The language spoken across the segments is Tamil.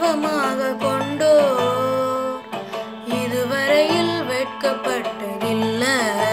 தெய்வமாக கொண்டோர் இதுவரையில் வெட்கப்பட்டதில்ல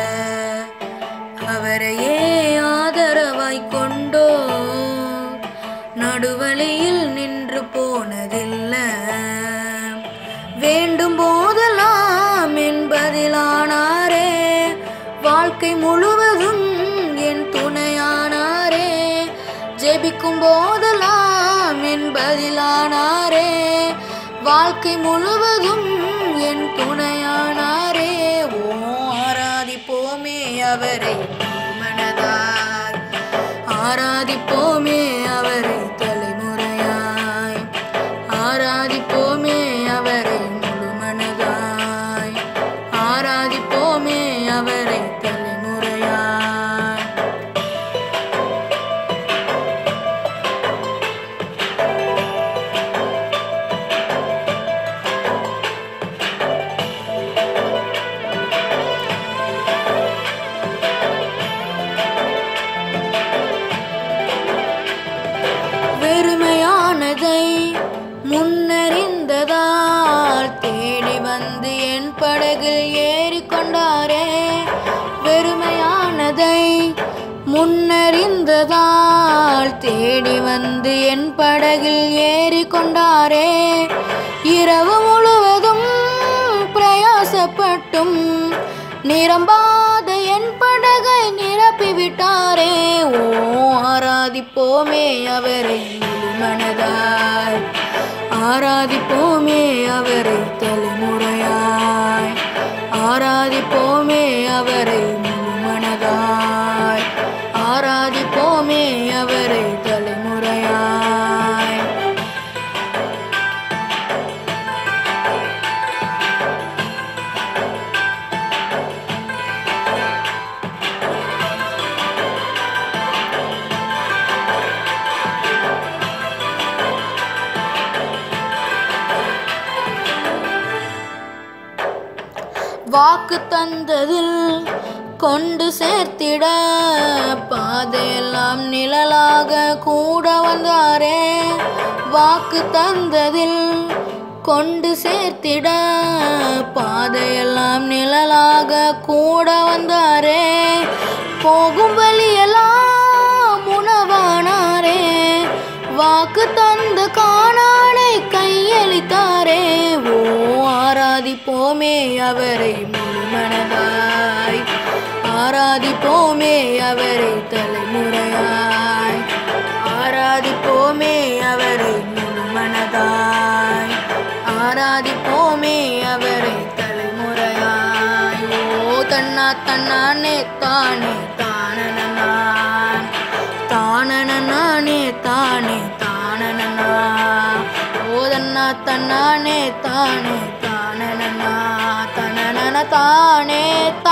அவரையே ஆதரவாய் கொண்டோர் நடுவழியில் நின்று போனதில்ல வேண்டும் போதெல்லாம் என்பதிலானாரே வாழ்க்கை முழுவதும் என் துணையானாரே ஜெபிக்கும் போதெல்லாம் என்பதிலானாரே வாழ்க்கை முழுவதும் என் துணையானாரே ஓ ஆராதிப்போமே அவரை மனதார் ஆராதிப்போமே அவரை தலைமுறையாய் ஆராதிப்போமே அவரை முழு மனதாய் ஆராதிப்போமே அவரை தலைமுறையாய் வெறுமையானதை முன்னறிந்ததால் தேடி வந்து என் படகில் ஏறிக்கொண்டாரே வெறுமையானதை முன்னறிந்ததால் தேடி வந்து என் படகில் ஏறிக்கொண்டாரே இரவு முழுவதும் பிரயாசப்பட்டும் நிரம்பாத என் படகை நிரப்பிவிட்டாரே ஓ ஆராதிப்போமே அவரை முழு மனதாய் ஆராதிப்போமே அவரை தலைமுறையாய் ஆராதிப்போமே அவரை முழு மனதாய் ஆராதிப்போமே அவரை தலைமுறையாய் வாக்கு தந்ததில் கொண்டு சேர்த்திட பாதையெல்லாம் நிழலாக கூட வந்தாரே வாக்கு தந்ததில் கொண்டு சேர்த்திட பாதையெல்லாம் நிழலாக கூட வந்தாரே போகும் வழியெல்லாம் உணவானாரே வாக்கு தந்த காணானை கையளித்தாரே ஓ ஆராதிப்போமே அவரை முழு மனதாய் ஆராதிப்போமே அவரை தலைமுறையாய் ஆராதிப்போமே அவரை முழு மனதாய் ஆராதிப்போமே அவரை தலைமுறையாய் ஓ தன்னா தன்னானே தானே தானனான் தானனானே தானே தானனா ஓதன்னா தன்னானே தானே தானனா தனனன தானே